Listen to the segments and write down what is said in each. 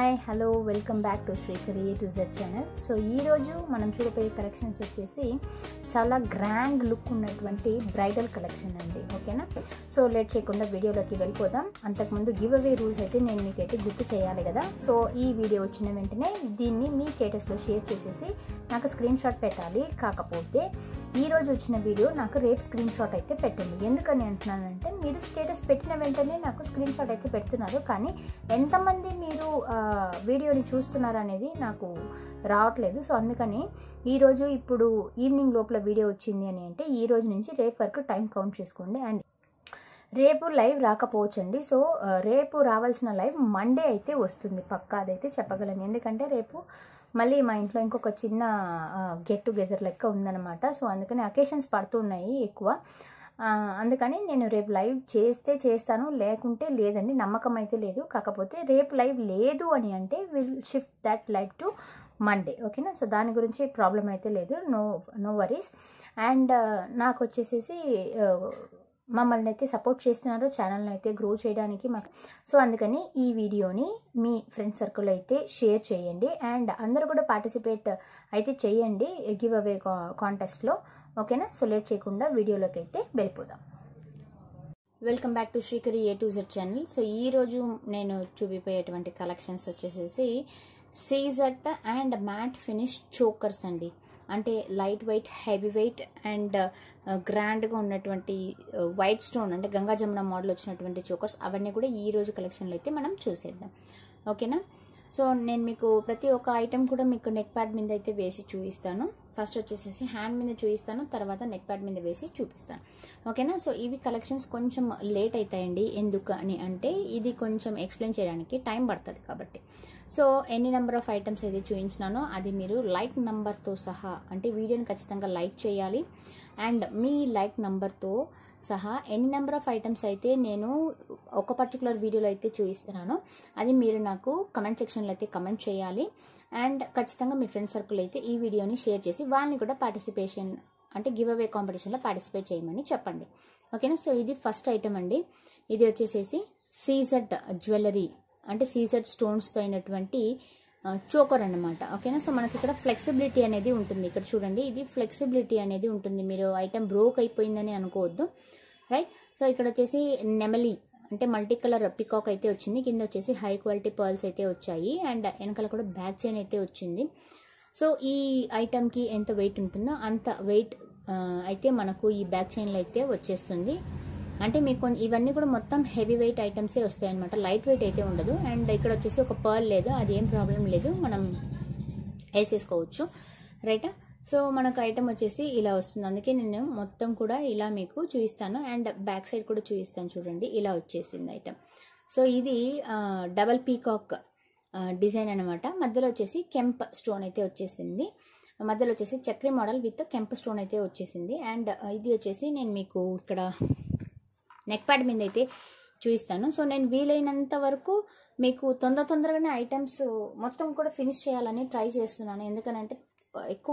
Hi hello welcome back to Srikari to Z channel so ఈరోజు మనం చూడబోయే కలెక్షన్స్ వచ్చేసి చాలా గ్రాండ్ లుక్ ఉన్నటువంటి బ్రైడల్ కలెక్షన్ అండి ఓకేనా సో లేట్ చేయకుండా వీడియోలోకి వెళ్ళిపోదాం అంతకుముందు గివ్ అవే రూల్స్ అయితే నేను మీకైతే గుర్తు చేయాలి కదా సో ఈ వీడియో వచ్చిన వెంటనే దీన్ని మీ స్టేటస్లో షేర్ చేసేసి నాకు స్క్రీన్ షాట్ పెట్టాలి కాకపోతే ఈ రోజు వచ్చిన వీడియో నాకు రేపు స్క్రీన్ షాట్ అయితే పెట్టండి ఎందుకని అంటున్నానంటే మీరు స్టేటస్ పెట్టిన వెంటనే నాకు స్క్రీన్ షాట్ అయితే పెడుతున్నారు కానీ ఎంతమంది మీరు ఆ, వీడియోని చూస్తున్నారు అనేది నాకు రావట్లేదు సో అందుకని ఈరోజు ఇప్పుడు ఈవినింగ్ లోపల వీడియో వచ్చింది అని అంటే ఈ రోజు నుంచి రేపు వరకు టైం కౌంట్ చేసుకోండి అండ్ రేపు లైవ్ రాకపోవచ్చండి సో ఆ, రేపు రావాల్సిన లైవ్ మండే అయితే వస్తుంది పక్కా అదైతే చెప్పగలను ఎందుకంటే రేపు మళ్ళీ మా ఇంట్లో ఇంకొక చిన్న గెట్ టుగెదర్ లెక్క ఉందన్నమాట సో అందుకని అకేషన్స్ పడుతున్నాయి ఎక్కువ ఆ, అందుకని నేను రేపు లైవ్ చేస్తే చేస్తాను లేకుంటే లేదండి నమ్మకం అయితే లేదు కాకపోతే రేపు లైవ్ లేదు అని అంటే will shift that live to Monday ఓకేనా సో దాని గురించి ప్రాబ్లం అయితే లేదు నో నో వరీస్ అండ్ నాకు వచ్చేసేసి ఆ, మమ్మల్ని అయితే సపోర్ట్ చేస్తున్నారు ఛానల్ని అయితే గ్రో చేయడానికి మాకు సో అందుకని ఈ వీడియోని మీ ఫ్రెండ్ సర్కిల్ అయితే షేర్ చేయండి అండ్ అందరూ కూడా పార్టిసిపేట్ అయితే చేయండి గివ్ అవే కాంటెస్ట్లో ఓకేనా సో లేట్ చేయకుండా వీడియోలోకి అయితే వెళ్ళిపోదాం welcome back to Srikari A to Z channel so ఈ రోజు నేను చూపిపోయేటువంటి కలెక్షన్స్ వచ్చేసేసి CZ and matte finish chokers అండి అంటే light weight heavy weight and గ్రాండ్గా ఉన్నటువంటి వైట్ స్టోన్ అంటే గంగా జమున మోడల్ వచ్చినటువంటి చోకర్స్ అవన్నీ కూడా ఈ రోజు కలెక్షన్లో అయితే మనం చూసేద్దాం ఓకేనా సో నేను మీకు ప్రతి ఒక్క ఐటెం కూడా మీకు నెక్ ప్యాడ్ మీద అయితే వేసి చూపిస్తాను ఫస్ట్ వచ్చేసేసి హ్యాండ్ మీద చూపిస్తాను తర్వాత నెక్ ప్యాడ్ మీద వేసి చూపిస్తాను ఓకేనా సో ఇవి కలెక్షన్స్ కొంచెం లేట్ అవుతాయండి ఎందుకు అని అంటే ఇది కొంచెం ఎక్స్ప్లెయిన్ చేయడానికి టైం పడుతుంది కాబట్టి సో ఎన్ని నెంబర్ ఆఫ్ ఐటమ్స్ అయితే చూపించినానో అది మీరు లైక్ నంబర్తో సహా అంటే వీడియోని ఖచ్చితంగా లైక్ చేయాలి అండ్ మీ లైక్ నంబర్తో సహా ఎన్ని నెంబర్ ఆఫ్ ఐటమ్స్ అయితే నేను ఒక పర్టికులర్ వీడియోలో అయితే చూపిస్తున్నానో అది మీరు నాకు కమెంట్ సెక్షన్లో అయితే కమెంట్ చేయాలి అండ్ ఖచ్చితంగా మీ ఫ్రెండ్ సర్కిల్ అయితే ఈ వీడియోని షేర్ చేసి వాళ్ళని కూడా పార్టిసిపేషన్ అంటే గివ్ అవే కాంపిటీషన్లో పార్టిసిపేట్ చేయమని చెప్పండి ఓకేనా సో ఇది ఫస్ట్ ఐటమ్ అండి ఇది వచ్చేసేసి సీజెడ్ జ్యువెలరీ అంటే సీజెడ్ స్టోన్స్తో అయినటువంటి చోకర్ అన్నమాట ఓకేనా సో మనకి ఇక్కడ ఫ్లెక్సిబిలిటీ అనేది ఉంటుంది ఇక్కడ చూడండి ఇది ఫ్లెక్సిబిలిటీ అనేది ఉంటుంది మీరు ఐటమ్ బ్రోక్ అయిపోయిందని అనుకోవద్దు రైట్ సో ఇక్కడ వచ్చేసి నెమలి అంటే మల్టీ కలర్ పికాక్ అయితే వచ్చింది కింద వచ్చేసి హై క్వాలిటీ పర్ల్స్ అయితే వచ్చాయి అండ్ వెనకాల కూడా బ్యాక్ చైన్ అయితే వచ్చింది సో ఈ ఐటమ్కి ఎంత వెయిట్ ఉంటుందో అంత వెయిట్ అయితే మనకు ఈ బ్యాక్ చైన్లో అయితే వచ్చేస్తుంది అంటే మీకు కొన్- ఇవన్నీ కూడా మొత్తం హెవీ వెయిట్ ఐటమ్సే వస్తాయి అనమాట లైట్ వెయిట్ అయితే ఉండదు అండ్ ఇక్కడ వచ్చేసి ఒక పర్ల్ లేదు అది ఏం ప్రాబ్లం లేదు మనం వేసేసుకోవచ్చు రైటా సో మనకు ఐటమ్ వచ్చేసి ఇలా వస్తుంది అందుకే నేను మొత్తం కూడా ఇలా మీకు చూపిస్తాను అండ్ బ్యాక్ సైడ్ కూడా చూపిస్తాను చూడండి ఇలా వచ్చేసింది ఐటమ్ సో ఇది ఆ, డబల్ పీకాక్ ఆ, డిజైన్ అనమాట మధ్యలో వచ్చేసి కెంప్ స్టోన్ అయితే వచ్చేసింది మధ్యలో వచ్చేసి చక్రీ మోడల్ విత్ కెంప్ స్టోన్ అయితే వచ్చేసింది అండ్ ఇది వచ్చేసి నేను మీకు ఇక్కడ నెక్ ప్యాడ్ మీద అయితే చూపిస్తాను సో నేను వీలైనంత వరకు మీకు తొందర తొందరగానే ఐటమ్స్ మొత్తం కూడా ఫినిష్ చేయాలని ట్రై చేస్తున్నాను ఎందుకనంటే ఎక్కువ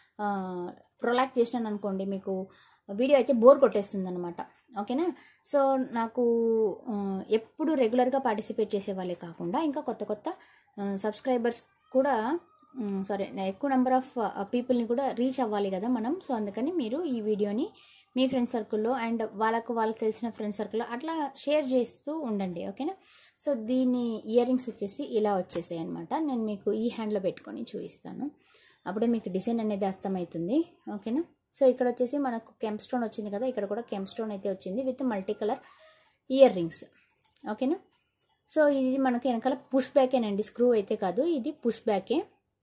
ప్రొలాక్ట్ చేసినాను అనుకోండి మీకు వీడియో అయితే బోర్ కొట్టేస్తుంది అనమాట ఓకేనా సో నాకు ఆ, ఎప్పుడు రెగ్యులర్గా పార్టిసిపేట్ చేసే వాళ్ళే కాకుండా ఇంకా కొత్త కొత్త సబ్స్క్రైబర్స్ కూడా సారీ ఎక్కువ నెంబర్ ఆఫ్ పీపుల్ని కూడా రీచ్ అవ్వాలి కదా మనం సో అందుకని మీరు ఈ వీడియోని మీ ఫ్రెండ్ సర్కిల్లో అండ్ వాళ్ళకు వాళ్ళకి తెలిసిన ఫ్రెండ్ సర్కిల్లో అట్లా షేర్ చేస్తూ ఉండండి ఓకేనా సో దీని ఇయర్ రింగ్స్ వచ్చేసి ఇలా వచ్చేసాయి అనమాట నేను మీకు ఈ హ్యాండ్లో పెట్టుకొని చూపిస్తాను అప్పుడే మీకు డిజైన్ అనేది అర్థమవుతుంది ఓకేనా సో ఇక్కడ వచ్చేసి మనకు కెంప్ స్టోన్ వచ్చింది కదా ఇక్కడ కూడా కెంప్ స్టోన్ అయితే వచ్చింది with multi colour ear rings ఓకేనా సో ఇది మనకి వెనకాల పుష్ బ్యాకేనండి స్క్రూ అయితే కాదు ఇది పుష్ బ్యాకే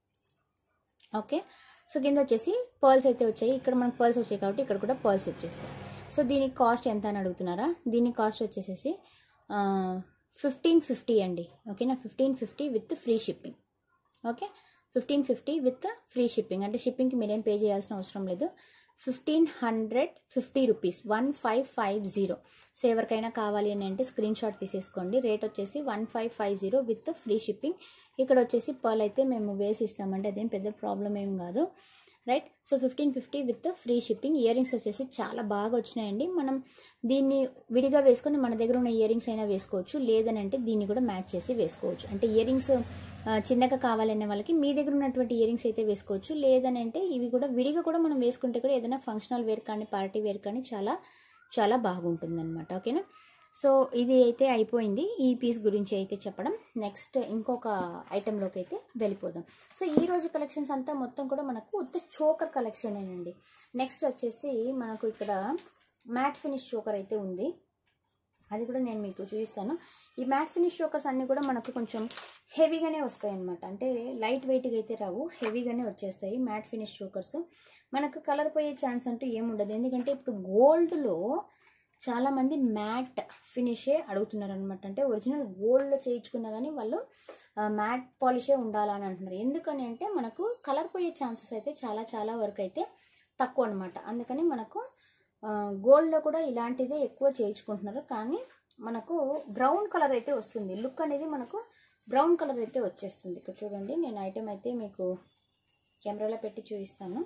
ఓకే సో కింద వచ్చేసి పర్ల్స్ అయితే వచ్చాయి ఇక్కడ మనకు పర్ల్స్ వచ్చాయి కాబట్టి ఇక్కడ కూడా పర్ల్స్ వచ్చేస్తాయి సో దీనికి కాస్ట్ ఎంత అని అడుగుతున్నారా దీని కాస్ట్ వచ్చేసేసి ఫిఫ్టీన్ ఫిఫ్టీ అండి ఓకేనా fifteen fifty with free shipping okay fifteen fifty with free shipping అంటే షిప్పింగ్కి మీరేం పే చేయాల్సిన అవసరం లేదు fifteen hundred fifty rupees one five five zero so ఎవరికైనా కావాలి అని అంటే స్క్రీన్ షాట్ తీసేసుకోండి రేట్ వచ్చేసి one five five zero with free shipping ఇక్కడ వచ్చేసి పర్ల్ అయితే మేము వేసి ఇస్తామంటే అదేం పెద్ద ప్రాబ్లం ఏం కాదు right so fifteen fifty with free shipping ear rings వచ్చేసి చాలా బాగా వచ్చినాయండి మనం దీన్ని విడిగా వేసుకొని మన దగ్గర ఉన్న ఇయర్ రింగ్స్ అయినా వేసుకోవచ్చు లేదని అంటే దీన్ని కూడా మ్యాచ్ చేసి వేసుకోవచ్చు అంటే ఇయర్ రింగ్స్ చిన్నగా కావాలనే వాళ్ళకి మీ దగ్గర ఉన్నటువంటి ఇయర్ రింగ్స్ అయితే వేసుకోవచ్చు లేదని అంటే ఇవి కూడా విడిగా కూడా మనం వేసుకుంటే కూడా ఏదైనా ఫంక్షనల్ వేర్ కానీ పార్టీ వేర్ కానీ చాలా చాలా బాగుంటుంది అనమాట ఓకేనా సో ఇది అయితే అయిపోయింది ఈ పీస్ గురించి అయితే చెప్పడం నెక్స్ట్ ఇంకొక ఐటెంలోకి అయితే వెళ్ళిపోదాం సో ఈ రోజు కలెక్షన్స్ అంతా మొత్తం కూడా మనకు ఉత్త చోకర్ కలెక్షనేనండి నెక్స్ట్ వచ్చేసి మనకు ఇక్కడ మ్యాట్ ఫినిష్ చోకర్ అయితే ఉంది అది కూడా నేను మీకు చూపిస్తాను ఈ మ్యాట్ ఫినిష్ చోకర్స్ అన్నీ కూడా మనకు కొంచెం హెవీగానే వస్తాయి అనమాట అంటే లైట్ వెయిట్గా అయితే రావు హెవీగానే వచ్చేస్తాయి మ్యాట్ ఫినిష్ చోకర్స్ మనకు కలర్ పోయే ఛాన్స్ అంటూ ఏముండదు ఎందుకంటే ఇప్పుడు గోల్డ్లో చాలామంది మ్యాట్ ఫినిషే అడుగుతున్నారు అనమాట అంటే ఒరిజినల్ గోల్డ్లో చేయించుకున్నా కానీ వాళ్ళు మ్యాట్ పాలిషే ఉండాలని అంటున్నారు ఎందుకని అంటే మనకు కలర్ పోయే ఛాన్సెస్ అయితే చాలా చాలా వరకు అయితే తక్కువ అనమాట అందుకని మనకు గోల్డ్లో కూడా ఇలాంటిదే ఎక్కువ చేయించుకుంటున్నారు కానీ మనకు బ్రౌన్ కలర్ అయితే వస్తుంది లుక్ అనేది మనకు బ్రౌన్ కలర్ అయితే వచ్చేస్తుంది ఇక్కడ చూడండి నేను ఐటెం అయితే మీకు కెమెరాలో పెట్టి చూపిస్తాను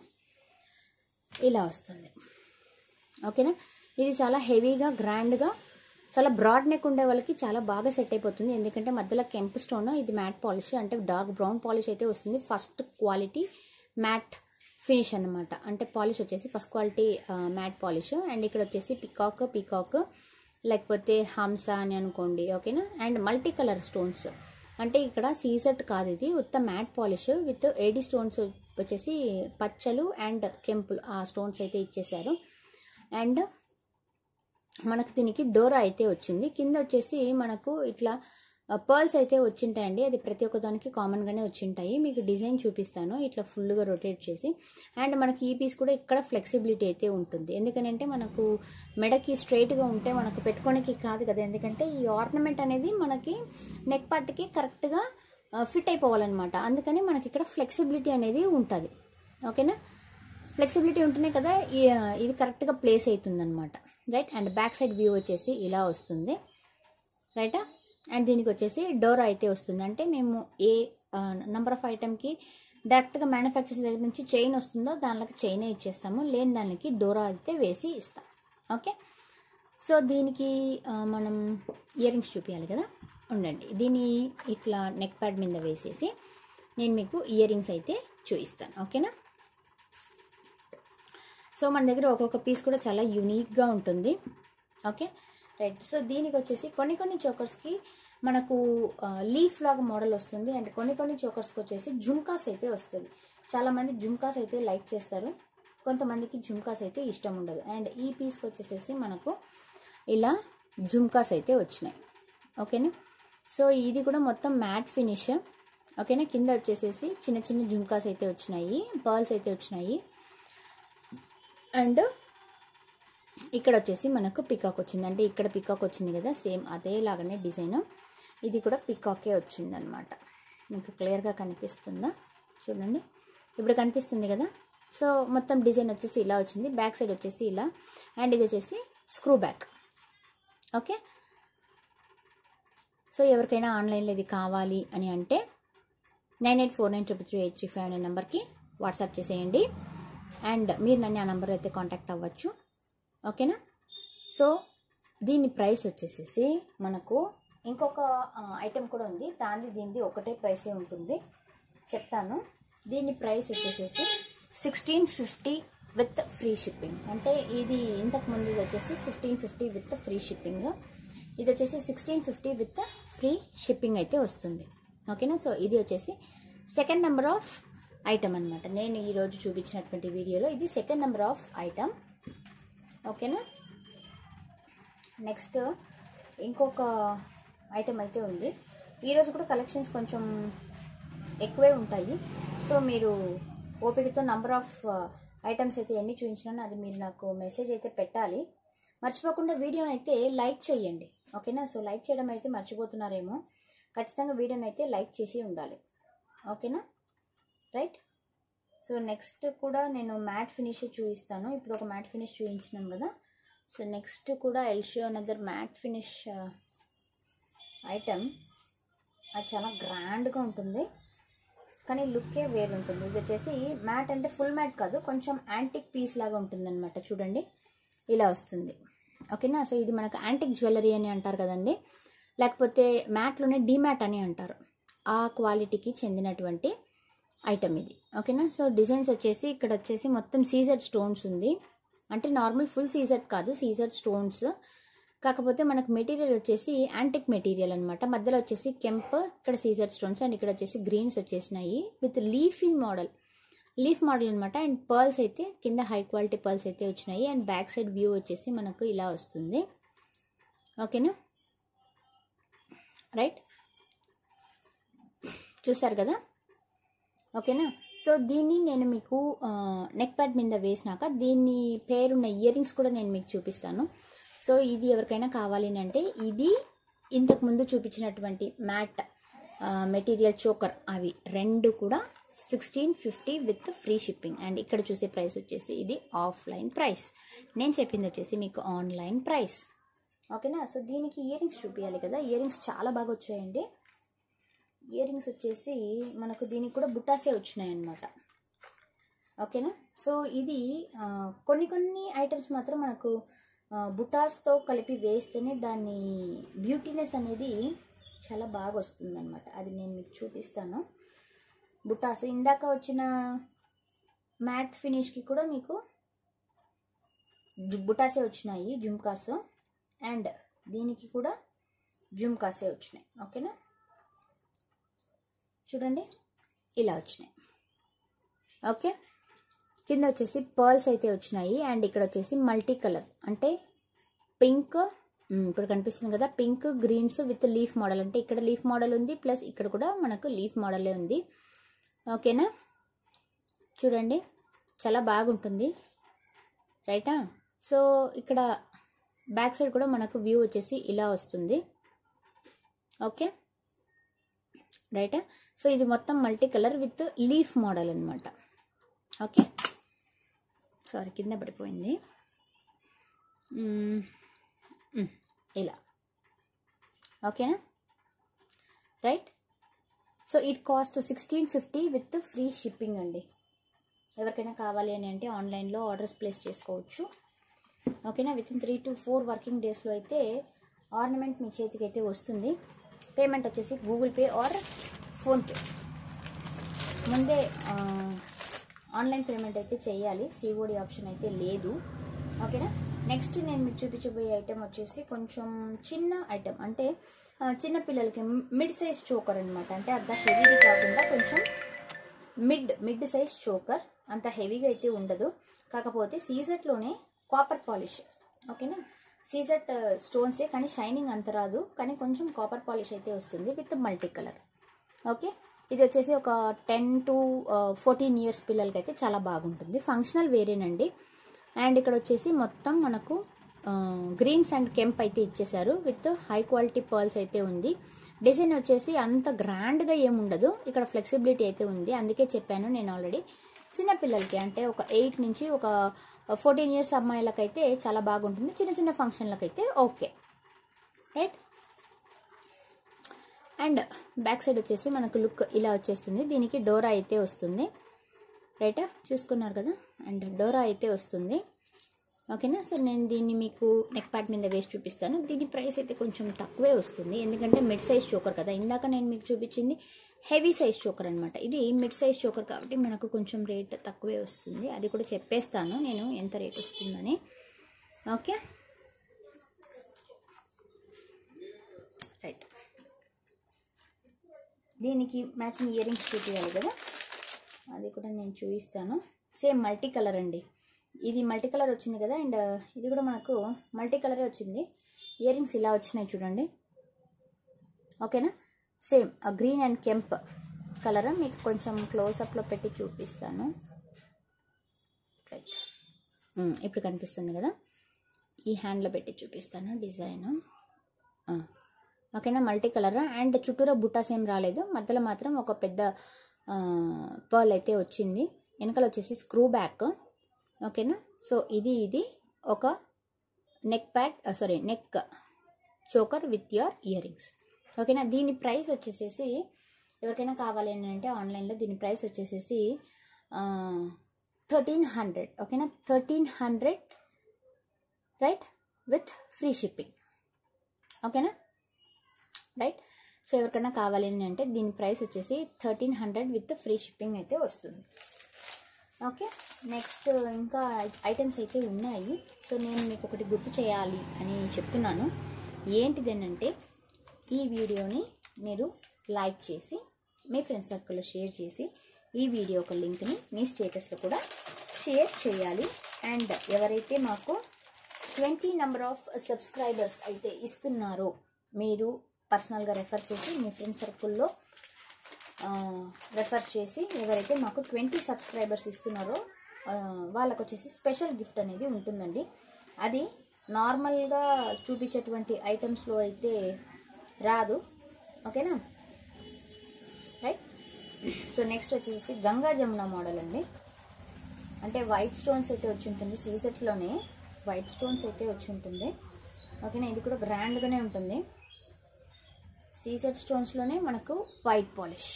ఇలా వస్తుంది ఓకేనా ఇది చాలా హెవీగా గ్రాండ్గా చాలా బ్రాడ్ నెక్ ఉండే వాళ్ళకి చాలా బాగా సెట్ అయిపోతుంది ఎందుకంటే మధ్యలో కెంప్ స్టోన్ ఇది మ్యాట్ పాలిష్ అంటే డార్క్ బ్రౌన్ పాలిష్ అయితే వస్తుంది ఫస్ట్ క్వాలిటీ మ్యాట్ ఫినిష్ అనమాట అంటే పాలిష్ వచ్చేసి first quality matte polish and ఇక్కడ వచ్చేసి పికాక్ పీకాక్ లేకపోతే హంస అని అనుకోండి ఓకేనా అండ్ మల్టీ కలర్ స్టోన్స్ అంటే ఇక్కడ సీసెట్ కాదు ఇది ఉత్త matte polish with AD stones వచ్చేసి పచ్చలు అండ్ కెంపులు ఆ స్టోన్స్ అయితే ఇచ్చేసారు అండ్ మనకు దీనికి డోరా అయితే వచ్చింది కింద వచ్చేసి మనకు ఇట్లా పర్ల్స్ అయితే వచ్చింటాయండి అది ప్రతి ఒక్క దానికి కామన్గానే వచ్చింటాయి మీకు డిజైన్ చూపిస్తాను ఇట్లా ఫుల్గా రొటేట్ చేసి అండ్ మనకి ఈ పీస్ కూడా ఇక్కడ ఫ్లెక్సిబిలిటీ అయితే ఉంటుంది ఎందుకంటే మనకు మెడకి స్ట్రైట్గా ఉంటే మనకు పెట్టుకోనికి కాదు కదా ఎందుకంటే ఈ ఆర్నమెంట్ అనేది మనకి నెక్ పార్ట్కి కరెక్ట్గా ఫిట్ అయిపోవాలన్నమాట అందుకని మనకి ఇక్కడ ఫ్లెక్సిబిలిటీ అనేది ఉంటుంది ఓకేనా ఫ్లెక్సిబిలిటీ ఉంటేనే కదా ఇది కరెక్ట్గా ప్లేస్ అవుతుంది అనమాట right and back side view వచ్చేసి ఇలా వస్తుంది రైటా అండ్ దీనికి వచ్చేసి డోరా అయితే వస్తుంది అంటే మేము ఏ నంబర్ ఆఫ్ ఐటెంకి డైరెక్ట్గా మ్యానుఫ్యాక్చర్స్ దగ్గర నుంచి చైన్ వస్తుందో దానిలోకి చైనే ఇచ్చేస్తాము లేని దానికి డోరా అయితే వేసి ఇస్తాం ఓకే సో దీనికి మనం ఇయర్ రింగ్స్ చూపించాలి కదా ఉండండి దీన్ని ఇట్లా నెక్ ప్యాడ్ మీద వేసేసి నేను మీకు ఇయర్ రింగ్స్ అయితే చూపిస్తాను ఓకేనా సో మన దగ్గర ఒక్కొక్క పీస్ కూడా చాలా యూనిక్గా ఉంటుంది ఓకే రైట్ సో దీనికి వచ్చేసి కొన్ని కొన్ని చోకర్స్కి మనకు లీఫ్ లాగా మోడల్ వస్తుంది అండ్ కొన్ని కొన్ని చోకర్స్కి వచ్చేసి జుమ్కాస్ అయితే వస్తుంది చాలామంది జుమ్కాస్ అయితే లైక్ చేస్తారు కొంతమందికి జుమ్కాస్ అయితే ఇష్టం ఉండదు అండ్ ఈ పీస్కి వచ్చేసేసి మనకు ఇలా జుమ్కాస్ అయితే వచ్చినాయి ఓకేనా సో ఇది కూడా మొత్తం మ్యాట్ ఫినిష్ ఓకేనా కింద వచ్చేసేసి చిన్న చిన్న జుమ్కాస్ అయితే వచ్చినాయి పర్ల్స్ అయితే వచ్చినాయి అండ్ ఇక్కడ వచ్చేసి మనకు పికాక్ వచ్చింది అంటే ఇక్కడ పికాక్ వచ్చింది కదా సేమ్ అదేలాగానే డిజైన్ ఇది కూడా పికాకే వచ్చిందనమాట మీకు క్లియర్గా కనిపిస్తుందా చూడండి ఇప్పుడు కనిపిస్తుంది కదా సో మొత్తం డిజైన్ వచ్చేసి ఇలా వచ్చింది బ్యాక్ సైడ్ వచ్చేసి ఇలా అండ్ ఇది వచ్చేసి స్క్రూ బ్యాక్ ఓకే సో ఎవరికైనా ఆన్లైన్లో ఇది కావాలి అని అంటే nine eight four nine triple three eight three five అనే నెంబర్కి వాట్సాప్ చేసేయండి అండ్ మీరు నన్ను ఆ నెంబర్ అయితే కాంటాక్ట్ అవ్వచ్చు ఓకేనా సో దీని ప్రైస్ వచ్చేసేసి మనకు ఇంకొక ఐటెం కూడా ఉంది దాని దీనిది ఒకటే ప్రైసే ఉంటుంది చెప్తాను దీని ప్రైస్ వచ్చేసేసి sixteen fifty with free shipping అంటే ఇది ఇంతకు ముందు ఇది వచ్చేసి fifteen fifty with free shipping ఇది వచ్చేసి sixteen fifty with free shipping అయితే వస్తుంది ఓకేనా సో ఇది వచ్చేసి సెకండ్ నెంబర్ ఆఫ్ ఐటమ్ అనమాట నేను ఈరోజు చూపించినటువంటి వీడియోలో ఇది సెకండ్ నెంబర్ ఆఫ్ ఐటమ్ ఓకేనా నెక్స్ట్ ఇంకొక ఐటమ్ అయితే ఉంది ఈరోజు కూడా కలెక్షన్స్ కొంచెం ఎక్కువే ఉంటాయి సో మీరు ఓపికతో నంబర్ ఆఫ్ ఐటమ్స్ అయితే ఎన్ని చూపించినా అది మీరు నాకు మెసేజ్ అయితే పెట్టాలి మర్చిపోకుండా వీడియోని అయితే లైక్ చేయండి ఓకేనా సో లైక్ చేయడం అయితే మర్చిపోతున్నారేమో ఖచ్చితంగా వీడియోని అయితే లైక్ చేసి ఉండాలి ఓకేనా రైట్ సో నెక్స్ట్ కూడా నేను మ్యాట్ ఫినిష్ చూపిస్తాను ఇప్పుడు ఒక మ్యాట్ ఫినిష్ చూపించినాం కదా సో నెక్స్ట్ కూడా also another matte finish item అది చాలా గ్రాండ్గా ఉంటుంది కానీ లుక్కే వేరు ఉంటుంది ఇది వచ్చేసి మ్యాట్ అంటే ఫుల్ మ్యాట్ కాదు కొంచెం యాంటిక్ పీస్ లాగా ఉంటుంది అనమాట చూడండి ఇలా వస్తుంది ఓకేనా సో ఇది మనకు యాంటిక్ జ్యువెలరీ అని అంటారు కదండి లేకపోతే మ్యాట్లోనే డీమ్యాట్ అని అంటారు ఆ క్వాలిటీకి చెందినటువంటి ఐటమ్ ఇది ఓకేనా సో డిజైన్స్ వచ్చేసి ఇక్కడ వచ్చేసి మొత్తం సీజెడ్ స్టోన్స్ ఉంది అంటే నార్మల్ ఫుల్ సీజెడ్ కాదు సీజెడ్ స్టోన్స్ కాకపోతే మనకు మెటీరియల్ వచ్చేసి యాంటిక్ మెటీరియల్ అనమాట మధ్యలో వచ్చేసి కెంప్ ఇక్కడ సీజర్ స్టోన్స్ అండ్ ఇక్కడ వచ్చేసి గ్రీన్స్ వచ్చేసినాయి with leafy model leaf model అనమాట అండ్ పర్ల్స్ అయితే కింద హై క్వాలిటీ పర్ల్స్ అయితే వచ్చినాయి అండ్ బ్యాక్ సైడ్ వ్యూ వచ్చేసి మనకు ఇలా వస్తుంది ఓకేనా రైట్ చూసారు కదా ఓకేనా సో దీన్ని నేను మీకు నెక్ ప్యాడ్ మీద వేసినాక దీన్ని పేరున్న ఇయర్ రింగ్స్ కూడా నేను మీకు చూపిస్తాను సో ఇది ఎవరికైనా కావాలి అంటే ఇది ఇంతకు ముందు చూపించినటువంటి మ్యాట్ మెటీరియల్ చోకర్ అవి రెండు కూడా sixteen fifty with free shipping and ఇక్కడ చూసే ప్రైస్ వచ్చేసి ఇది ఆఫ్లైన్ ప్రైస్ నేను చెప్పింది వచ్చేసి మీకు ఆన్లైన్ ప్రైస్ ఓకేనా సో దీనికి ఇయర్ రింగ్స్ చూపించాలి కదా ఇయర్ రింగ్స్ చాలా బాగా వచ్చాయండి ఇయర్ రింగ్స్ వచ్చేసి మనకు దీనికి కూడా బుట్టాసే వచ్చినాయి అన్నమాట ఓకేనా సో ఇది ఆ, కొన్ని కొన్ని ఐటమ్స్ మాత్రం మనకు ఆ, బుటాస్తో కలిపి వేస్తేనే దాని బ్యూటీనెస్ అనేది చాలా బాగా వస్తుందన్నమాట అది నేను మీకు చూపిస్తాను బుటాస్ ఇందాక వచ్చిన మ్యాట్ ఫినిష్కి కూడా మీకు జు- బుటాసే వచ్చినాయి జుమ్కాస్ అండ్ దీనికి కూడా జుమ్కాసే వచ్చినాయి ఓకేనా చూడండి ఇలా వచ్చినాయి ఓకే కింద వచ్చేసి పర్ల్స్ అయితే వచ్చినాయి అండ్ ఇక్కడ వచ్చేసి మల్టీ కలర్ అంటే పింక్ మ్, ఇప్పుడు కనిపిస్తుంది కదా pink greens with leaf model అంటే ఇక్కడ లీఫ్ మోడల్ ఉంది ప్లస్ ఇక్కడ కూడా మనకు లీఫ్ మోడలే ఉంది ఓకేనా చూడండి చాలా బాగుంటుంది రైటా సో ఇక్కడ బ్యాక్ సైడ్ కూడా మనకు వ్యూ వచ్చేసి ఇలా వస్తుంది ఓకే రైట్ సో ఇది మొత్తం multi colour with leaf model అనమాట ఓకే సారీ కింద పడిపోయింది మ్మ్. మ్మ్. ఇలా ఓకేనా right so it cost sixteen fifty with free shipping అండి ఎవరికైనా కావాలి అని అంటే ఆన్లైన్లో ఆర్డర్స్ ప్లేస్ చేసుకోవచ్చు ఓకేనా within three to four working డేస్లో అయితే ఆర్నమెంట్ మీ చేతికి అయితే వస్తుంది పేమెంట్ వచ్చేసి గూగుల్ పే ఆర్ ఫోన్పే ముందే ఆ, ఆన్లైన్ పేమెంట్ అయితే చేయాలి సిఓడి ఆప్షన్ అయితే లేదు ఓకేనా నెక్స్ట్ నేను మీకు చూపించబోయే ఐటెం వచ్చేసి కొంచెం చిన్న ఐటెం అంటే ఆ, చిన్న పిల్లలకి మిడ్ సైజ్ చోకర్ అనమాట అంటే అంత హెవీది కాకుండా కొంచెం మిడ్ మిడ్ సైజ్ చోకర్ అంత హెవీగా అయితే ఉండదు కాకపోతే సీజెట్లోనే కాపర్ పాలిష్ ఓకేనా సీజెట్ స్టోన్సే కానీ షైనింగ్ అంత రాదు కానీ కొంచెం కాపర్ పాలిష్ అయితే వస్తుంది విత్ మల్టీ కలర్ ఓకే ఇది వచ్చేసి ఒక టెన్ టు ఫోర్టీన్ ఇయర్స్ పిల్లలకి అయితే చాలా బాగుంటుంది ఫంక్షనల్ వేరేనండి అండ్ ఇక్కడ వచ్చేసి మొత్తం మనకు గ్రీన్స్ అండ్ కెంప్ అయితే ఇచ్చేసారు విత్ హై క్వాలిటీ పర్ల్స్ అయితే ఉంది డిజైన్ వచ్చేసి అంత గ్రాండ్గా ఏముండదు ఇక్కడ ఫ్లెక్సిబిలిటీ అయితే ఉంది అందుకే చెప్పాను నేను ఆల్రెడీ చిన్న పిల్లలకి అంటే ఒక ఎయిట్ నుంచి ఒక ఫోర్టీన్ ఇయర్స్ అమ్మాయిలకైతే చాలా బాగుంటుంది చిన్న చిన్న ఫంక్షన్లకైతే okay right and back side వచ్చేసి మనకు లుక్ ఇలా వచ్చేస్తుంది దీనికి డోరా అయితే వస్తుంది రైటా చూసుకున్నారు కదా అండ్ డోరా అయితే వస్తుంది ఓకేనా సో నేను దీన్ని మీకు నెక్ ప్యాడ్ మీద వేసి చూపిస్తాను దీని ప్రైస్ అయితే కొంచెం తక్కువే వస్తుంది ఎందుకంటే మిడ్ సైజ్ చోకర్ కదా ఇందాక నేను మీకు చూపించింది హెవీ సైజ్ చోకర్ అనమాట ఇది మిడ్ సైజ్ చోకర్ కాబట్టి మనకు కొంచెం రేట్ తక్కువే వస్తుంది అది కూడా చెప్పేస్తాను నేను ఎంత రేట్ వస్తుందని ఓకే రైట్ దీనికి మ్యాచింగ్ ఇయర్ రింగ్స్ చూపించాలి కదా అది కూడా నేను చూపిస్తాను సేమ్ మల్టీ కలర్ అండి ఇది మల్టీ కలర్ వచ్చింది కదా అండ్ ఇది కూడా మనకు మల్టీ కలరే వచ్చింది ఇయర్ రింగ్స్ ఇలా వచ్చినాయి చూడండి ఓకేనా same green and kemp colour మీకు కొంచెం క్లోజప్లో పెట్టి చూపిస్తాను రైట్ ఇప్పుడు కనిపిస్తుంది కదా ఈ హ్యాండ్లో పెట్టి చూపిస్తాను డిజైన్ ఓకేనా మల్టీ కలర్ అండ్ చుట్టూరా బుట్టాస్ ఏం రాలేదు మధ్యలో మాత్రం ఒక పెద్ద పర్ల్ అయితే వచ్చింది వెనకాల వచ్చేసి స్క్రూ బ్యాక్ ఓకేనా సో ఇది ఇది ఒక neck pad sorry neck choker with your ear rings ఓకేనా దీని ప్రైస్ వచ్చేసేసి ఎవరికైనా కావాలి అని అంటే ఆన్లైన్లో దీని ప్రైస్ వచ్చేసేసి థర్టీన్ హండ్రెడ్ ఓకేనా thirteen hundred right with free shipping ఓకేనా రైట్ సో ఎవరికైనా కావాలి అని అంటే దీని ప్రైస్ వచ్చేసి thirteen hundred with free shipping అయితే వస్తుంది ఓకే నెక్స్ట్ ఇంకా ఐటమ్స్ అయితే ఉన్నాయి సో నేను మీకు ఒకటి గుర్తు చేయాలి అని చెప్తున్నాను ఏంటిదేనంటే ఈ వీడియోని మీరు లైక్ చేసి మీ ఫ్రెండ్స్ సర్కిల్లో షేర్ చేసి ఈ వీడియో ఒక లింక్ని మీ స్టేటస్లో కూడా షేర్ చేయాలి అండ్ ఎవరైతే మాకు ట్వంటీ నెంబర్ ఆఫ్ సబ్స్క్రైబర్స్ అయితే ఇస్తున్నారో మీరు పర్సనల్గా రెఫర్ చేసి మీ ఫ్రెండ్ సర్కిల్లో రెఫర్ చేసి ఎవరైతే మాకు ట్వంటీ సబ్స్క్రైబర్స్ ఇస్తున్నారో ఆ, వాళ్ళకు వచ్చేసి స్పెషల్ గిఫ్ట్ అనేది ఉంటుందండి అది నార్మల్గా చూపించేటువంటి ఐటమ్స్లో అయితే రాదు ఓకేనా రైట్ సో నెక్స్ట్ వచ్చేసి గంగా జమున మోడల్ అండి అంటే వైట్ స్టోన్స్ అయితే వచ్చి ఉంటుంది సీసెట్లోనే వైట్ స్టోన్స్ అయితే వచ్చి ఉంటుంది ఓకేనా ఇది కూడా గ్రాండ్గానే ఉంటుంది సీసెట్ స్టోన్స్లోనే మనకు వైట్ పాలిష్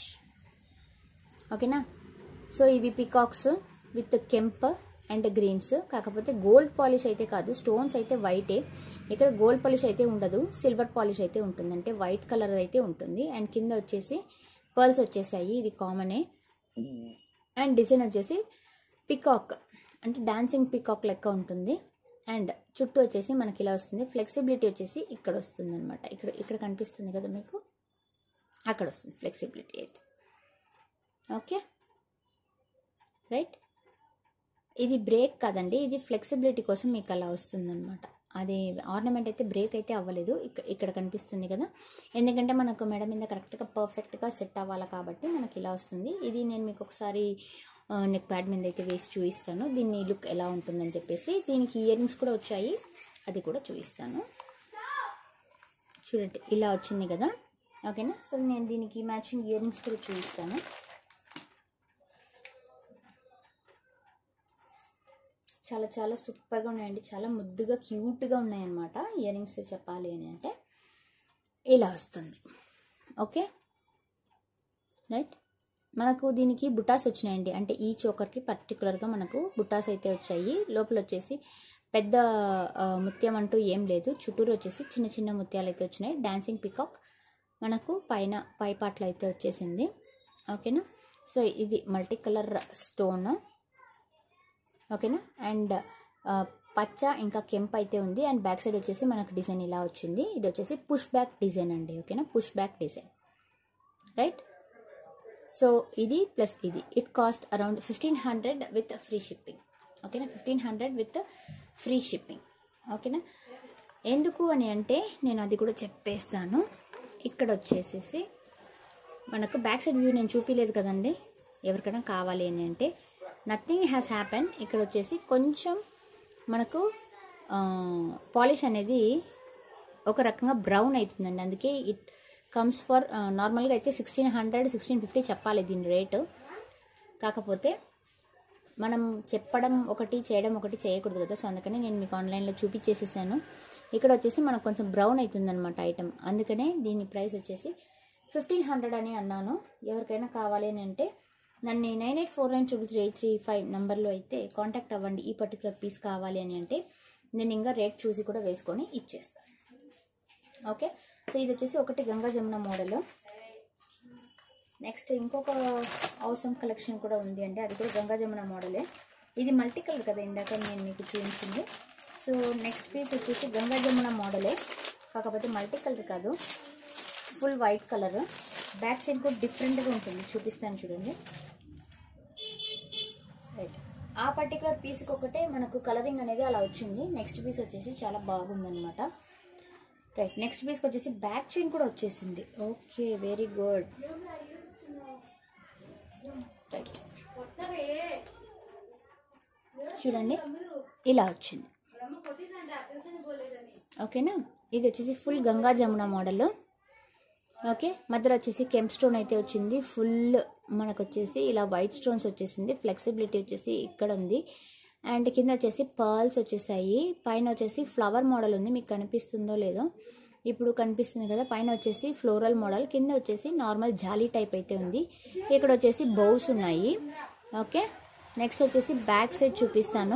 ఓకేనా సో ఇవి peacocks with kemp and greens కాకపోతే గోల్డ్ పాలిష్ అయితే కాదు స్టోన్స్ అయితే వైటే ఇక్కడ గోల్డ్ పాలిష్ అయితే ఉండదు సిల్వర్ పాలిష్ అయితే ఉంటుంది అంటే వైట్ కలర్ అయితే ఉంటుంది అండ్ కింద వచ్చేసి పర్ల్స్ వచ్చేసాయి ఇది కామనే అండ్ డిజైన్ వచ్చేసి పికాక్ అంటే డాన్సింగ్ పికాక్ లెక్క ఉంటుంది అండ్ చుట్టూ వచ్చేసి మనకి ఇలా వస్తుంది ఫ్లెక్సిబిలిటీ వచ్చేసి ఇక్కడ వస్తుంది అనమాట ఇక్కడ ఇక్కడ కనిపిస్తుంది కదా మీకు అక్కడ వస్తుంది ఫ్లెక్సిబిలిటీ అయితే ఓకే రైట్ ఇది బ్రేక్ కాదండి ఇది ఫ్లెక్సిబిలిటీ కోసం మీకు అలా వస్తుందన్నమాట అది ఆర్నమెంట్ అయితే బ్రేక్ అయితే అవ్వలేదు ఇక్కడ ఇక్కడ కనిపిస్తుంది కదా ఎందుకంటే మనకు మెడ మీద కరెక్ట్గా పర్ఫెక్ట్గా సెట్ అవ్వాలి కాబట్టి మనకి ఇలా వస్తుంది ఇది నేను మీకు ఒకసారి నెక్ ప్యాడ్ మీద అయితే వేసి చూపిస్తాను దీన్ని లుక్ ఎలా ఉంటుందని చెప్పేసి దీనికి ఇయర్ రింగ్స్ కూడా వచ్చాయి అది కూడా చూపిస్తాను చూడండి ఇలా వచ్చింది కదా ఓకేనా సో నేను దీనికి మ్యాచింగ్ ఇయర్ రింగ్స్ కూడా చూపిస్తాను చాలా చాలా సూపర్గా ఉన్నాయండి చాలా ముద్దుగా క్యూట్గా ఉన్నాయన్నమాట ఇయర్ రింగ్స్ చెప్పాలి అని అంటే ఇలా వస్తుంది ఓకే రైట్ మనకు దీనికి బుటాస్ వచ్చినాయండి అంటే ఈ చోకర్కి పర్టికులర్గా మనకు బుటాస్ అయితే వచ్చాయి లోపల వచ్చేసి పెద్ద ఆ, ముత్యం అంటూ ఏం లేదు చుట్టూరు వచ్చేసి చిన్న చిన్న ముత్యాలు అయితే వచ్చినాయి డాన్సింగ్ పికాక్ మనకు పైన పై పాటలు అయితే వచ్చేసింది ఓకేనా సో ఇది మల్టీ కలర్ స్టోన్ ఓకేనా అండ్ ఆ, పచ్చ ఇంకా కెంప్ అయితే ఉంది అండ్ బ్యాక్ సైడ్ వచ్చేసి మనకు డిజైన్ ఇలా వచ్చింది ఇది వచ్చేసి పుష్ బ్యాక్ డిజైన్ అండి ఓకేనా push back design right so ఇది ప్లస్ ఇది it cost around fifteen hundred with free shipping ఓకేనా fifteen hundred with free shipping ఓకేనా ఎందుకు అని అంటే నేను అది కూడా చెప్పేస్తాను ఇక్కడ వచ్చేసేసి మనకు బ్యాక్ సైడ్ వ్యూ నేను చూపించలేదు కదండి ఎవరికైనా కావాలి అని అంటే నథింగ్ హ్యాస్ హ్యాపెన్ ఇక్కడ వచ్చేసి కొంచెం మనకు పాలిష్ అనేది ఒక రకంగా బ్రౌన్ అవుతుందండి అందుకే ఇట్ కమ్స్ ఫర్ నార్మల్గా అయితే సిక్స్టీన్ హండ్రెడ్ సిక్స్టీన్ ఫిఫ్టీ చెప్పాలి దీని రేటు కాకపోతే మనం చెప్పడం ఒకటి చేయడం ఒకటి చేయకూడదు కదా సో అందుకని నేను మీకు ఆన్లైన్లో చూపించేసేసాను ఇక్కడ వచ్చేసి మనకు కొంచెం బ్రౌన్ అవుతుందన్నమాట ఐటమ్ అందుకనే దీని ప్రైస్ వచ్చేసి ఫిఫ్టీన్ హండ్రెడ్ అని అన్నాను ఎవరికైనా కావాలి అని అంటే నన్ను nine eight four nine triple three eight three five నెంబర్లో అయితే కాంటాక్ట్ అవ్వండి ఈ పర్టికులర్ పీస్ కావాలి అని అంటే నేను ఇంకా రేట్ చూసి కూడా వేసుకొని ఇచ్చేస్తాను ఓకే సో ఇది వచ్చేసి ఒకటి గంగా జమున మోడల్ నెక్స్ట్ ఇంకొక అవసరం కలెక్షన్ కూడా ఉంది అండి అది కూడా గంగా జమున మోడలే ఇది మల్టీ కలర్ కదా ఇందాక నేను మీకు చూపించింది సో నెక్స్ట్ పీస్ వచ్చేసి గంగా జమున మోడలే కాకపోతే మల్టీ కలర్ కాదు full white colour back side కూడా డిఫరెంట్గా ఉంటుంది చూపిస్తాను చూడండి రైట్ ఆ పర్టికులర్ పీస్కి ఒకటే మనకు కలరింగ్ అనేది అలా వచ్చింది నెక్స్ట్ పీస్ వచ్చేసి చాలా బాగుందన్నమాట రైట్ నెక్స్ట్ పీస్కి వచ్చేసి బ్యాక్ చైన్ కూడా వచ్చేసింది ఓకే వెరీ గుడ్ రైట్ చూడండి ఇలా వచ్చింది ఓకేనా ఇది వచ్చేసి full Ganga Jamuna model okay మధ్యలో వచ్చేసి కెంప్ స్టోన్ అయితే వచ్చింది ఫుల్ మనకు వచ్చేసి ఇలా వైట్ స్టోన్స్ వచ్చేసింది ఫ్లెక్సిబిలిటీ వచ్చేసి ఇక్కడ ఉంది అండ్ కింద వచ్చేసి పర్ల్స్ వచ్చేసాయి పైన వచ్చేసి ఫ్లవర్ మోడల్ ఉంది మీకు కనిపిస్తుందో లేదో ఇప్పుడు కనిపిస్తుంది కదా పైన వచ్చేసి ఫ్లోరల్ మోడల్ కింద వచ్చేసి నార్మల్ జాలీ టైప్ అయితే ఉంది ఇక్కడ వచ్చేసి బౌస్ ఉన్నాయి ఓకే నెక్స్ట్ వచ్చేసి బ్యాక్ సైడ్ చూపిస్తాను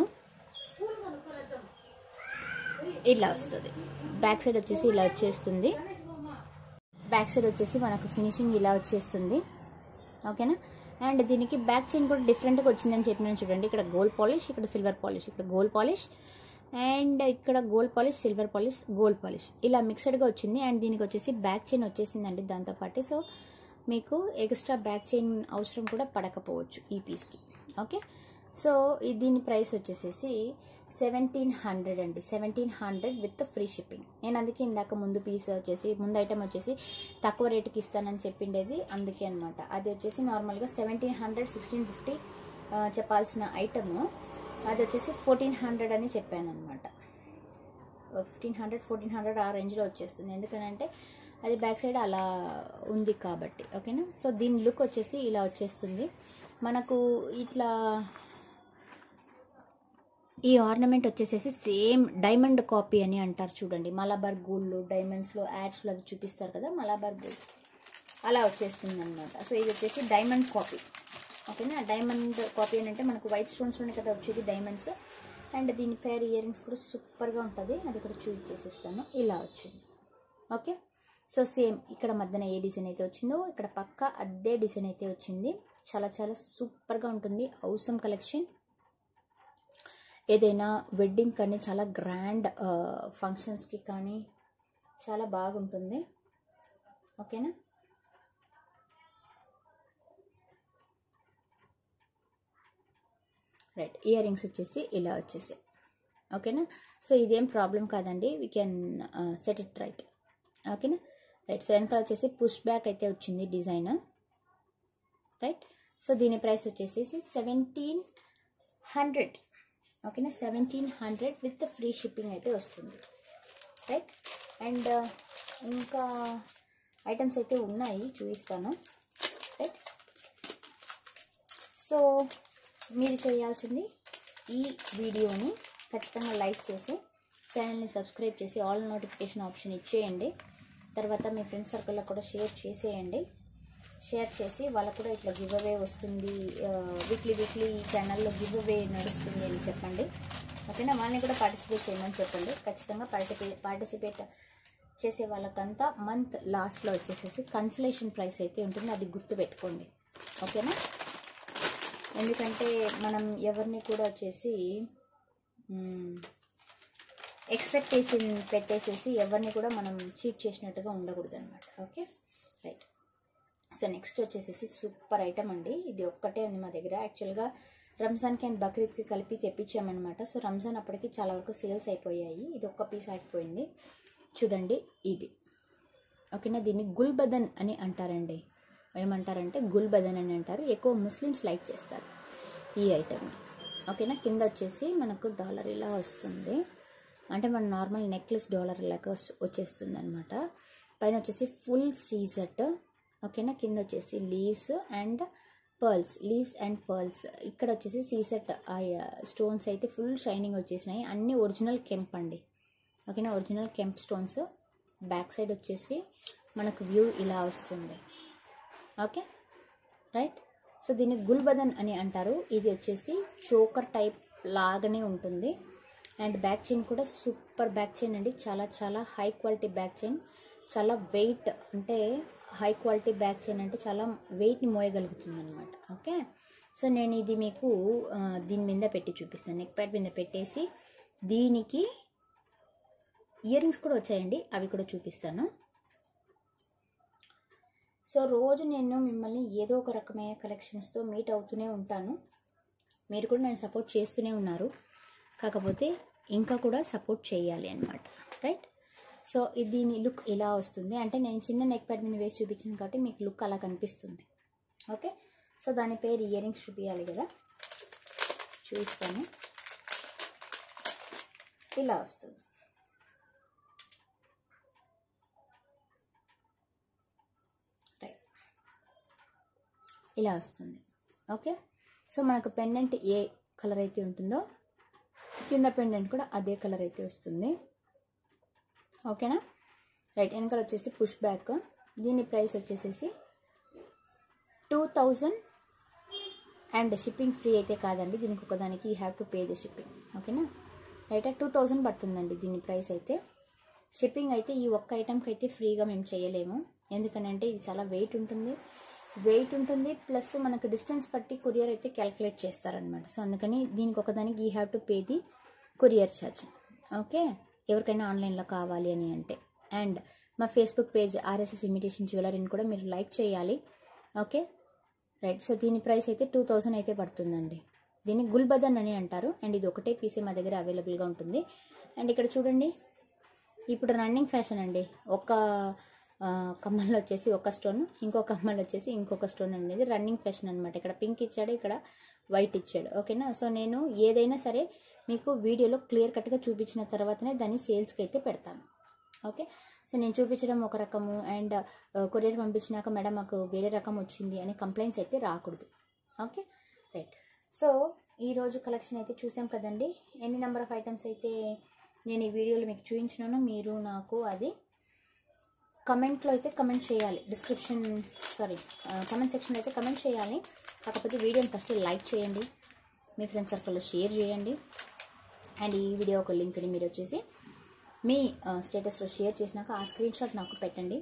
ఇలా వస్తుంది బ్యాక్ సైడ్ వచ్చేసి ఇలా వచ్చేస్తుంది బ్యాక్ సైడ్ వచ్చేసి మనకు ఫినిషింగ్ ఇలా వచ్చేస్తుంది ఓకేనా అండ్ దీనికి బ్యాక్ చైన్ కూడా డిఫరెంట్గా వచ్చిందని చెప్పినాను చూడండి ఇక్కడ గోల్డ్ పాలిష్ ఇక్కడ సిల్వర్ పాలిష్ ఇక్కడ గోల్డ్ పాలిష్ అండ్ ఇక్కడ gold polish silver polish gold polish ఇలా మిక్సడ్గా వచ్చింది అండ్ దీనికి వచ్చేసి బ్యాక్ చైన్ వచ్చేసిందండి దాంతోపాటు సో మీకు ఎక్స్ట్రా బ్యాక్ చైన్ అవసరం కూడా పడకపోవచ్చు ఈ పీస్కి ఓకే సో ఈ- దీని ప్రైస్ వచ్చేసేసి సెవెంటీన్ హండ్రెడ్ అండి seventeen hundred with free shipping నేను అందుకే ఇందాక ముందు పీస్ వచ్చేసి ముందు ఐటమ్ వచ్చేసి తక్కువ రేటుకి ఇస్తానని చెప్పిండేది అందుకే అనమాట అది వచ్చేసి నార్మల్గా సెవెంటీన్ హండ్రెడ్ సిక్స్టీన్ ఫిఫ్టీ చెప్పాల్సిన ఐటమ్ అది వచ్చేసి ఫోర్టీన్ హండ్రెడ్ అని చెప్పాను అనమాట ఫిఫ్టీన్ హండ్రెడ్ ఫోర్టీన్ హండ్రెడ్ ఆ రేంజ్లో వచ్చేస్తుంది ఎందుకనంటే అది బ్యాక్ సైడ్ అలా ఉంది కాబట్టి ఓకేనా సో దీని లుక్ వచ్చేసి ఇలా వచ్చేస్తుంది మనకు ఇట్లా ఈ ఆర్నమెంట్ వచ్చేసేసి సేమ్ డైమండ్ కాపీ అని అంటారు చూడండి మలబార్ గోల్డ్ డైమండ్స్లో యాడ్స్లో అవి చూపిస్తారు కదా మలబార్ గోల్డ్ అలా వచ్చేస్తుంది అనమాట సో ఇది వచ్చేసి డైమండ్ కాపీ ఓకేనా డైమండ్ కాపీ అని అంటే మనకు వైట్ స్టోన్స్లోనే కదా వచ్చేది డైమండ్స్ అండ్ దీని పేరు ఇయర్ రింగ్స్ కూడా సూపర్గా ఉంటుంది అది కూడా చూపించేసేస్తాను ఇలా వచ్చింది ఓకే సో సేమ్ ఇక్కడ మధ్యన ఏ డిజైన్ అయితే వచ్చిందో ఇక్కడ పక్క అదే డిజైన్ అయితే వచ్చింది చాలా చాలా సూపర్గా ఉంటుంది ఔసమ్ కలెక్షన్ ఏదైనా వెడ్డింగ్ కానీ చాలా గ్రాండ్ ఫంక్షన్స్కి కానీ చాలా బాగుంటుంది ఓకేనా రైట్ ఇయర్ రింగ్స్ వచ్చేసి ఇలా వచ్చేసాయి ఓకేనా సో ఇదేం ప్రాబ్లం కాదండి we can set it right ఓకేనా రైట్ సో వెనకాల వచ్చేసి పుష్ బ్యాక్ అయితే వచ్చింది డిజైన్ రైట్ సో దీని ప్రైస్ వచ్చేసి సెవెంటీన్ హండ్రెడ్ ఓకేనా seventeen hundred with free shipping అయితే వస్తుంది రైట్ అండ్ ఇంకా ఐటమ్స్ అయితే ఉన్నాయి చూపిస్తాను రైట్ సో మీరు చేయాల్సింది ఈ వీడియోని ఖచ్చితంగా లైక్ చేసి ఛానల్ని సబ్స్క్రైబ్ చేసి ఆల్ నోటిఫికేషన్ ఆప్షన్ ఇచ్చేయండి తర్వాత మీ ఫ్రెండ్స్ సర్కిల్లో కూడా షేర్ చేసేయండి షేర్ చేసి వాళ్ళకు కూడా ఇట్లా గివ్ అవే వస్తుంది వీక్లీ వీక్లీ ఈ ఛానల్లో గివ్ అవే నడుస్తుంది అని చెప్పండి ఓకేనా వాళ్ళని కూడా పార్టిసిపేట్ చేయమని చెప్పండి ఖచ్చితంగా పార్టిసిపే పార్టిసిపేట్ చేసే వాళ్ళకంతా మంత్ లాస్ట్లో వచ్చేసేసి కన్సలేషన్ ప్రైస్ అయితే ఉంటుంది అది గుర్తుపెట్టుకోండి ఓకేనా ఎందుకంటే మనం ఎవరిని కూడా వచ్చేసి ఎక్స్పెక్టేషన్ పెట్టేసేసి ఎవరిని కూడా మనం చీట్ చేసినట్టుగా ఉండకూడదు అనమాట ఓకే రైట్ సో నెక్స్ట్ వచ్చేసేసి సూపర్ ఐటమ్ అండి ఇది ఒక్కటే ఉంది మా దగ్గర యాక్చువల్గా రంజాన్కి అండ్ బక్రీద్కి కలిపి తెప్పించామన్నమాట సో రంజాన్ అప్పటికి చాలా వరకు సేల్స్ అయిపోయాయి ఇది ఒక్క పీస్ ఆగిపోయింది చూడండి ఇది ఓకేనా దీన్ని గుల్బదన్ అని అంటారండి ఏమంటారంటే గుల్బదన్ అని అంటారు ఎక్కువ ముస్లిమ్స్ లైక్ చేస్తారు ఈ ఐటమ్ ఓకేనా కింద వచ్చేసి మనకు డాలర్ ఇలా వస్తుంది అంటే మన నార్మల్ నెక్లెస్ డాలర్ లాగా వచ్చేస్తుంది అనమాట పైన వచ్చేసి ఫుల్ సీజట్ ఓకేనా కింద వచ్చేసి leaves and pearls leaves and pearls ఇక్కడ వచ్చేసి సీసెట్ స్టోన్స్ అయితే ఫుల్ షైనింగ్ వచ్చేసినాయి అన్నీ ఒరిజినల్ కెంప్ అండి ఓకేనా original kemp stones back side వచ్చేసి మనకు వ్యూ ఇలా వస్తుంది ఓకే రైట్ సో దీన్ని గుల్బదన్ అని అంటారు ఇది వచ్చేసి చోకర్ టైప్ లాగానే ఉంటుంది అండ్ బ్యాక్ చైన్ కూడా సూపర్ బ్యాక్ చైన్ అండి చాలా చాలా హై క్వాలిటీ బ్యాక్ చైన్ చాలా వెయిట్ అంటే హై క్వాలిటీ బ్యాక్ చైన్ అంటే చాలా వెయిట్ని మోయగలుగుతుంది అనమాట ఓకే సో నేను ఇది మీకు ఆ, దీని మీద పెట్టి చూపిస్తాను నెక్ ప్యాడ్ మీద పెట్టేసి దీనికి ఇయర్ రింగ్స్ కూడా వచ్చాయండి అవి కూడా చూపిస్తాను సో రోజు నేను మిమ్మల్ని ఏదో ఒక రకమైన కలెక్షన్స్తో మీట్ అవుతూనే ఉంటాను మీరు కూడా నన్ను సపోర్ట్ చేస్తూనే ఉన్నారు కాకపోతే ఇంకా కూడా సపోర్ట్ చేయాలి అనమాట రైట్ సో ఇది దీని లుక్ ఇలా వస్తుంది అంటే నేను చిన్న నెక్ ప్యాడ్ మీద వేసి చూపించాను కాబట్టి మీకు లుక్ అలా కనిపిస్తుంది ఓకే సో దాని పేరు ఇయర్ రింగ్స్ చూపించాలి కదా చూపిస్తాను ఇలా వస్తుంది రైట్ ఇలా వస్తుంది ఓకే సో మనకు పెండెంట్ ఏ కలర్ అయితే ఉంటుందో కింద పెండెంట్ కూడా అదే కలర్ అయితే వస్తుంది ఓకేనా రైట్ వెనకాల వచ్చేసి పుష్ బ్యాక్ దీని ప్రైస్ వచ్చేసేసి two thousand and shipping free అయితే కాదండి దీనికి ఒకదానికి you have to pay the shipping ఓకేనా రైట్ టూ థౌజండ్ పడుతుందండి దీని ప్రైస్ అయితే షిప్పింగ్ అయితే ఈ ఒక్క ఐటెంకి అయితే ఫ్రీగా మేము చేయలేము ఎందుకనంటే ఇది చాలా వెయిట్ ఉంటుంది వెయిట్ ఉంటుంది ప్లస్ మనకు డిస్టెన్స్ బట్టి కొరియర్ అయితే క్యాల్కులేట్ చేస్తారనమాట సో అందుకని దీనికి ఒకదానికి you have to pay the courier charge okay ఎవరికైనా ఆన్లైన్లో కావాలి అని అంటే అండ్ మా ఫేస్బుక్ పేజ్ ఆర్ఎస్ఎస్ ఇమిటేషన్ జ్యువెలరీని కూడా మీరు లైక్ చేయాలి ఓకే రైట్ సో దీని ప్రైస్ అయితే టూ థౌజండ్ అయితే పడుతుందండి దీన్ని గుల్బదన్ అని అంటారు అండ్ ఇది ఒకటే పీసే మా దగ్గర అవైలబుల్గా ఉంటుంది అండ్ ఇక్కడ చూడండి ఇప్పుడు రన్నింగ్ ఫ్యాషన్ అండి ఒక ఆ, కమ్మల్లో వచ్చేసి ఒక స్టోన్ ఇంకో కమ్మల్లో వచ్చేసి ఇంకొక స్టోన్ అనేది రన్నింగ్ ఫ్యాషన్ అనమాట ఇక్కడ పింక్ ఇచ్చాడు ఇక్కడ వైట్ ఇచ్చాడు ఓకేనా సో నేను ఏదైనా సరే మీకు వీడియోలో క్లియర్ కట్గా చూపించిన తర్వాతనే దాన్ని సేల్స్కి అయితే పెడతాను ఓకే సో నేను చూపించడం ఒక రకము అండ్ కొరియర్ పంపించినాక మేడం మాకు వేరే రకం వచ్చింది అనే కంప్లైంట్స్ అయితే రాకూడదు ఓకే రైట్ సో ఈరోజు కలెక్షన్ అయితే చూసాం కదండి ఎన్ని నెంబర్ ఆఫ్ ఐటమ్స్ అయితే నేను ఈ వీడియోలో మీకు చూపించినానో మీరు నాకు అది కమెంట్లో అయితే కమెంట్ చేయాలి డిస్క్రిప్షన్ సారీ కమెంట్ సెక్షన్ అయితే కమెంట్ చేయాలి కాకపోతే వీడియోని ఫస్ట్ లైక్ చేయండి మీ ఫ్రెండ్స్ సర్కిల్లో షేర్ చేయండి అండ్ ఈ వీడియో ఒక లింక్ని మీరు వచ్చేసి మీ స్టేటస్లో షేర్ చేసినాక ఆ స్క్రీన్ షాట్ నాకు పెట్టండి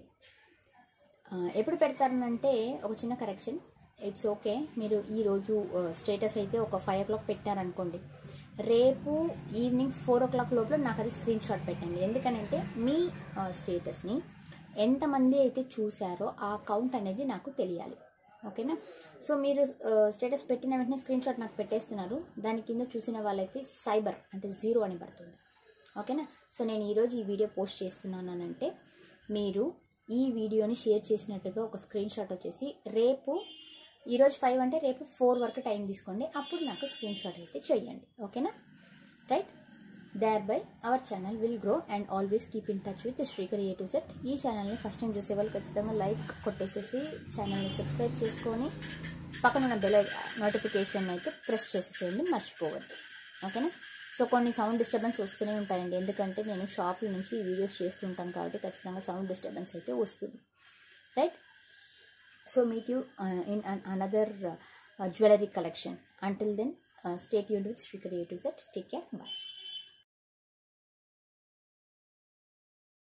ఆ, ఎప్పుడు పెడతారనంటే ఒక చిన్న కరెక్షన్ ఇట్స్ ఓకే మీరు ఈరోజు స్టేటస్ అయితే ఒక ఫైవ్ ఓ క్లాక్ పెట్టారనుకోండి రేపు ఈవినింగ్ ఫోర్ ఓ క్లాక్ లోపల నాకు అది స్క్రీన్ షాట్ పెట్టండి ఎందుకనంటే మీ స్టేటస్ని ఎంతమంది అయితే చూసారో ఆ కౌంట్ అనేది నాకు తెలియాలి ఓకేనా సో మీరు స్టేటస్ పెట్టిన వెంటనే స్క్రీన్ షాట్ నాకు పెట్టేస్తున్నారు దాని కింద చూసిన వాళ్ళైతే సైబర్ అంటే జీరో అని పడుతుంది ఓకేనా సో నేను ఈరోజు ఈ వీడియో పోస్ట్ చేస్తున్నానంటే మీరు ఈ వీడియోని షేర్ చేసినట్టుగా ఒక స్క్రీన్ షాట్ వచ్చేసి రేపు ఈరోజు ఫైవ్ అంటే రేపు ఫోర్ వరకు టైం తీసుకోండి అప్పుడు నాకు స్క్రీన్ షాట్ అయితే చేయండి ఓకేనా right there by our channel will grow and always keep in touch with Srikar a to set ఈ ఛానల్ని ఫస్ట్ టైం చూసే వాళ్ళు ఖచ్చితంగా లైక్ కొట్టేసేసి ఛానల్ని సబ్స్క్రైబ్ చేసుకొని పక్కన ఉన్న బెల్ నోటిఫికేషన్ అయితే ప్రెస్ చేసేసేయండి మర్చిపోవద్దు ఓకేనా సో కొన్ని సౌండ్ డిస్టర్బెన్స్ వస్తూనే ఉంటాయండి ఎందుకంటే నేను షాప్ల నుంచి ఈ వీడియోస్ చేస్తూ ఉంటాను కాబట్టి ఖచ్చితంగా సౌండ్ డిస్టర్బెన్స్ అయితే వస్తుంది right so meet you in an another jewellery collection. Until then, stay tuned with Shrikar A to Z. Take care. Bye.